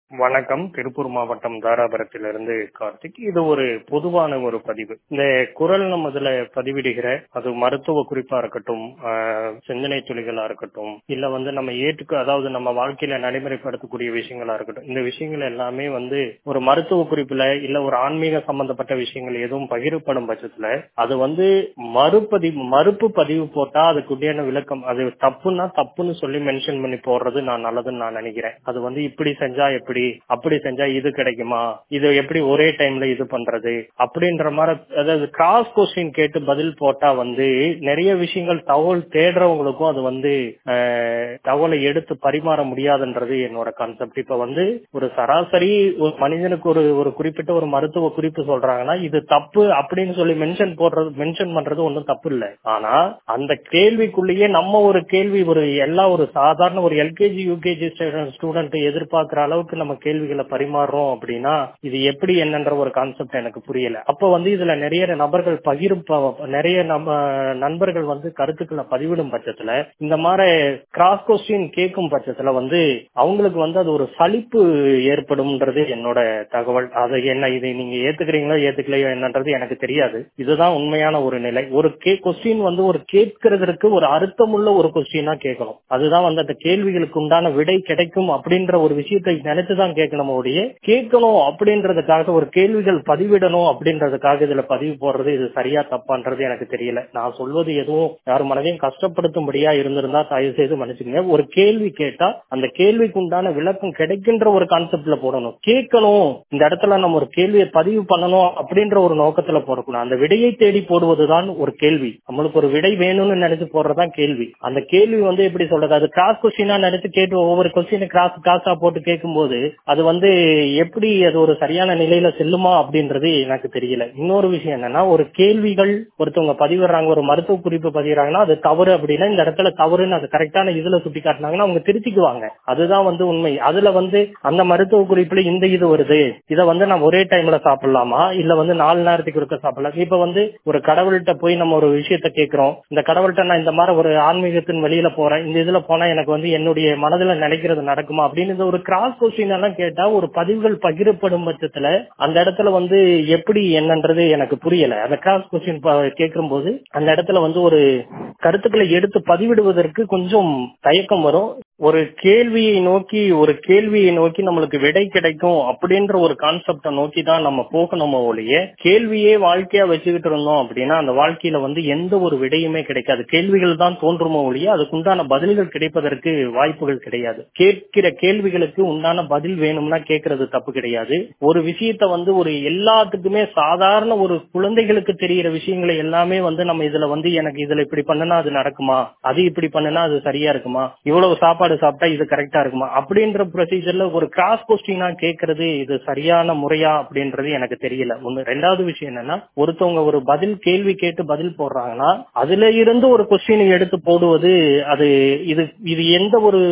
வணக்கம் திருப்பூர் மாவட்டம் தாராபுரத்திலிருந்து கார்த்திக் இது ஒரு பொதுவான ஒரு பதிவு இந்த குரல் நம்ம இதுல பதிவிடுகிற அது மருத்துவ குறிப்பா இருக்கட்டும் ஆஹ், சிந்தனை துளிகளா இருக்கட்டும் இல்ல வந்து நம்ம ஏற்றுக்க அதாவது நம்ம வாழ்க்கையில நடைமுறைப்படுத்தக்கூடிய விஷயங்களா இருக்கட்டும் இந்த விஷயங்கள் எல்லாமே வந்து ஒரு மருத்துவ குறிப்புல இல்ல ஒரு ஆன்மீக சம்பந்தப்பட்ட விஷயங்கள் எதுவும் பகிரப்படும் பட்சத்துல அது வந்து மறுபதிவு மறுப்பு பதிவு போட்டா அதுக்குண்டியான விளக்கம் அது தப்புன்னா தப்புன்னு சொல்லி மென்ஷன் பண்ணி போடுறது நான் நல்லதுன்னு நான் நினைக்கிறேன் அது வந்து இப்படி செஞ்சா எப்படி அப்படி செஞ்சா இது கிடைக்குமா இது எப்படி ஒரே டைம்ல இது பண்றது அப்படின்ற மாதிரி அதாவது கிராஸ் கொஸ்டின் கேட்டு பதில் போட்டா வந்து நிறைய விஷயங்கள் தகவல் தேடுறவங்களுக்கும் அது வந்து ஆஹ், தகவலை எடுத்து பரிமாற முடியாதுன்றது என்னோட கான்செப்ட் இப்ப வந்து ஒரு சராசரி ஒரு மனிதனுக்கு ஒரு ஒரு குறிப்பிட்ட ஒரு மருத்துவ குறிப்பு சொல்றாங்கன்னா இது தப்பு அப்படின்னு சொல்லி மென்ஷன் போடுறது மென்ஷன் பண்றது ஒன்றும் தப்பு இல்லை ஆனா அந்த கேள்விக்குள்ளேயே நம்ம ஒரு கேள்வி ஒரு எல்லா ஒரு சாதாரண ஒரு எல்கேஜி யூகேஜி ஸ்டூடெண்ட் எதிர்பார்க்கிற அளவுக்கு நம்ம கேள்விகளை பரிமாறுறோம் அப்படின்னா இது எப்படி என்னன்ற ஒரு கான்செப்ட் எனக்கு புரியல அப்ப வந்து இதுல நிறைய நபர்கள் பகிரும் ப- நிறைய நம்ம நண்பர்கள் வந்து கருத்துக்களை பதிவிடும் பட்சத்துல இந்த மாதிரி கிராஸ் கொஸ்டின் கேட்கும் பட்சத்துல வந்து அவங்களுக்கு வந்து அது ஒரு சலிப்பு ஏற்படும்ன்றது என்னோட தகவல் அது என்ன இது நீங்க ஏத்துக்கிறீங்களோ ஏத்துக்கலையோ என்னன்றது எனக்கு தெரியாது இதுதான் உண்மையான ஒரு நிலை ஒரு கே கொஸ்டின் வந்து ஒரு கேட்கறதற்கு ஒரு அர்த்தமுள்ள ஒரு கொஸ்டினா கேட்கணும் அதுதான் வந்து அந்த கேள்விகளுக்கு உண்டான விடை கிடைக்கும் அப்படின்ற ஒரு விஷயத்தை நினைச்சுதான் கேட்கணும் ஒழிய கேட்கணும் அப்படின்றதுக்காக ஒரு கேள்விகள் பதிவிடணும் அப்படின்றதுக்காக இதுல பதிவு போடுறது இது சரியா தப்பான்றது எனக்கு தெரியல நான் சொல்வது எதுவும் யார் மனதையும் கஷ்டப்படுத்தும்படியா இருந்திருந்தா தயவு செய்து மன்னிச்சுக்கங்க ஒரு கேள்வி கேட்டா அந்த கேள்விக்கு உண்டான விளக்கம் கிடைக்கின்ற ஒரு கான்செப்ட்ல போடணும் கேட்கணும் இந்த இடத்துல நம்ம ஒரு கேள்வியை பதிவு பண்ணணும் அப்படின்ற ஒரு நோக்கத்துல போடக்கூடாது அந்த விடையை தேடி போடுவதுதான் ஒரு கேள்வி நம்மளுக்கு ஒரு விடை வேணும்னு நினைச்சு போடுறதுதான் கேள்வி அந்த கேள்வி வந்து எப்படி சொல்றது அது கிராஸ் கொஸ்டினா நினைச்சு கேட்டு ஒவ்வொரு கொஸ்டினை கிராஸ் கிராஸா போட்டு கேட்கும்போது அது வந்து எப்படி அது ஒரு சரியான நிலையில செல்லுமா அப்படின்றது எனக்கு தெரியல இன்னொரு விஷயம் என்னன்னா ஒரு கேள்விகள் ஒருத்தவங்க பதிவிடுறாங்க ஒரு மருத்துவ குறிப்பு பதிவிடுறாங்கன்னா அது தவறு அப்படின்னா இந்த இடத்துல தவறுன்னு அது கரெக்டான இதுல சுட்டி காட்டினாங்கன்னா அவங்க திருத்திக்குவாங்க அதுதான் வந்து உண்மை அதுல வந்து அந்த மருத்துவ குறிப்புல இந்த இது வருது இதை வந்து நம்ம ஒரே டைம்ல சாப்பிடலாமா இல்ல வந்து நாலு நேரத்துக்கு இருக்க சாப்பிடலாம் இப்ப வந்து ஒரு கடவுள்கிட்ட போய் நம்ம ஒரு விஷயத்த கேட்கிறோம் இந்த கடவுள்கிட்ட நான் இந்த மாதிரி ஒரு ஆன்மீகத்தின் வெளியில போறேன் இந்த இதுல போனா எனக்கு வந்து என்னுடைய மனதுல நினைக்கிறது நடக்குமா அப்படின்னு இந்த ஒரு கிராஸ் கொஸ்டின் எல்லாம் கேட்டா ஒரு பதிவுகள் பகிரப்படும் பட்சத்துல அந்த இடத்துல வந்து எப்படி என்னன்றது எனக்கு புரியல அந்த கிராஸ் கொஸ்டின் கேட்கும் போது அந்த இடத்துல வந்து ஒரு கருத்துக்களை எடுத்து பதிவிடுவதற்கு கொஞ்சம் தயக்கம் வரும் ஒரு கேள்வியை நோக்கி ஒரு கேள்வியை நோக்கி நம்மளுக்கு விடை கிடைக்கும் அப்படின்ற ஒரு கான்செப்டை நோக்கி தான் நம்ம போகணுமோ ஒழிய கேள்வியே வாழ்க்கையா வச்சுக்கிட்டு இருந்தோம் அப்படின்னா அந்த வாழ்க்கையில வந்து எந்த ஒரு விடையுமே கிடைக்காது கேள்விகள் தான் தோன்றுமோ ஒழிய அதுக்கு உண்டான பதில்கள் கிடைப்பதற்கு வாய்ப்புகள் கிடையாது கேட்கிற கேள்விகளுக்கு உண்டான பதில் வேணும்னா கேட்கறது தப்பு கிடையாது ஒரு விஷயத்த வந்து ஒரு எல்லாத்துக்குமே சாதாரண ஒரு குழந்தைகளுக்கு தெரிகிற விஷயங்களை எல்லாமே வந்து நம்ம இதுல வந்து எனக்கு இதுல இப்படி பண்ணுனா அது நடக்குமா அது இப்படி பண்ணுனா அது சரியா இருக்குமா இவ்வளவு சாப்பாடு சாப்பிட்டா இது கரெக்டா இருக்குமா அப்படின்ற ப்ரொசீஜர்ல ஒரு கிராஸ் கொஸ்டினா கேட்கறது இது சரியான முறையா அப்படின்றது எனக்கு தெரியல ஒண்ணு ரெண்டாவது விஷயம் என்னன்னா ஒருத்தவங்க ஒரு பதில் கேள்வி கேட்டு பதில் போடுறாங்கன்னா அதுல இருந்து ஒரு கொஸ்டினை எடுத்து போடுவது அது இது இது எந்த ஒரு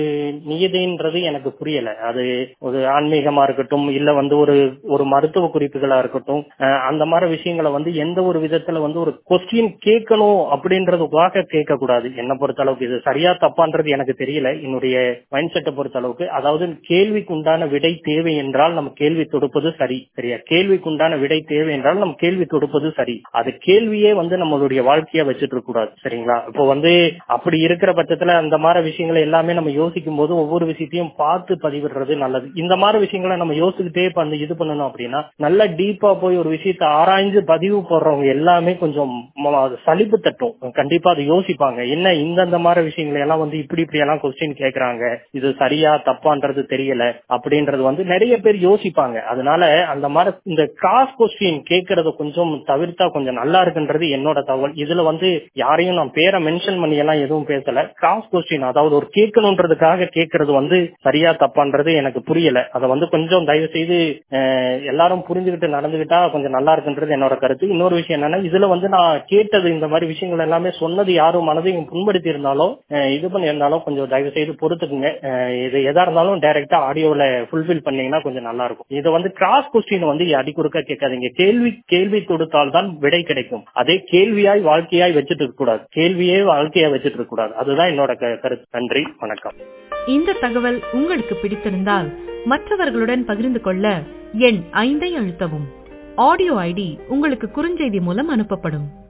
நியதின்றது எனக்கு புரியல அது ஒரு ஆன்மீகமா இருக்கட்டும் இல்ல வந்து ஒரு ஒரு மருத்துவ குறிப்புகளா இருக்கட்டும் அஹ் அந்த மாதிரி விஷயங்களை வந்து எந்த ஒரு விதத்துல வந்து ஒரு கொஸ்டின் கேட்கணும் அப்படின்றதுக்காக கேட்க கூடாது என்ன பொறுத்த அளவுக்கு இது சரியா தப்பான்றது எனக்கு தெரியல என்னுடைய மைண்ட் செட்டை பொறுத்த அளவுக்கு அதாவது கேள்விக்கு உண்டான விடை தேவை என்றால் நம்ம கேள்வி தொடுப்பது சரி சரியா கேள்விக்கு உண்டான விடை தேவை என்றால் நம்ம கேள்வி தொடுப்பது சரி அது கேள்வியே வந்து நம்மளுடைய வாழ்க்கையா வச்சுட்டு இருக்க கூடாது சரிங்களா இப்போ வந்து அப்படி இருக்கிற பட்சத்துல அந்த மாதிரி விஷயங்களை எல்லாமே நம்ம யோசிக்கும் போது ஒவ்வொரு விஷயத்தையும் பார்த்து பதிவிடுறது நல்லது இந்த மாதிரி விஷயங்களை நம்ம யோசிச்சுக்கிட்டே இப்ப அந்த இது பண்ணணும் அப்படின்னா நல்லா டீப்பா போய் ஒரு விஷயத்தை ஆராய்ஞ்சு பதிவு போடுறவங்க எல்லாமே கொஞ்சம் ம- அது சலிப்பு தட்டும் கண்டிப்பா அதை யோசிப்பாங்க என்ன இந்தந்த மாதிரி விஷயங்களை எல்லாம் வந்து இப்படி இப்படி எல்லாம் கொஸ்டின் கேக்குறாங்க இது சரியா தப்பான்றது தெரியல அப்படின்றது வந்து நிறைய பேர் யோசிப்பாங்க அதனால அந்த மாதிரி இந்த கிராஸ் கொஸ்டின் கேட்கறத கொஞ்சம் தவிர்த்தா கொஞ்சம் நல்லா இருக்குன்றது என்னோட தகவல் இதுல வந்து யாரையும் நான் பேரை மென்ஷன் பண்ணி எல்லாம் எதுவும் பேசல கிராஸ் கொஸ்டின் அதாவது ஒரு கேட்கணுன்றதுக்காக கேட்கறது வந்து சரியா தப்பான்றது எனக்கு புரியல அதை வந்து கொஞ்சம் தயவு செய்து அஹ், எல்லாரும் புரிஞ்சுக்கிட்டு நடந்துகிட்டா கொஞ்சம் நல்லா இருக்குன்றது என்னோட கருத்து இன்னொரு விஷயம் என்னன்னா இதுல வந்து நான் கேட்டது இந்த மாதிரி விஷயங்கள் எல்லாமே சொன்னது யாரும் மனதையும் புண்படுத்தி இருந்தாலும் அஹ், இது பண்ணி இருந்தாலும் கொஞ்சம் தயவு செய்து பொறுத்துக்குங்க அஹ், இது எதா இருந்தாலும் டைரக்டா ஆடியோல ஃபுல்ஃபில் பண்ணீங்கன்னா கொஞ்சம் நல்லா இருக்கும் இதை வந்து கிராஸ் கொஸ்டின் வந்து அடிக்குறுக்க கேட்காதீங்க கேள்வி கேள்வி தொடுத்தால் தான் விடை கிடைக்கும் அதே கேள்வியாய் வாழ்க்கையாய் வச்சுட்டு இருக்க கூடாது கேள்வியே வாழ்க்கையா வச்சுட்டு இருக்க கூடாது அதுதான் என்னோட க- கருத்து நன்றி வணக்கம் இந்த தகவல் உங்களுக்கு பிடித்திருந்தால் மற்றவர்களுடன் பகிர்ந்து கொள்ள எண் ஐந்தை அழுத்தவும் ஆடியோ ஐடி உங்களுக்கு குறுஞ்செய்தி மூலம் அனுப்பப்படும்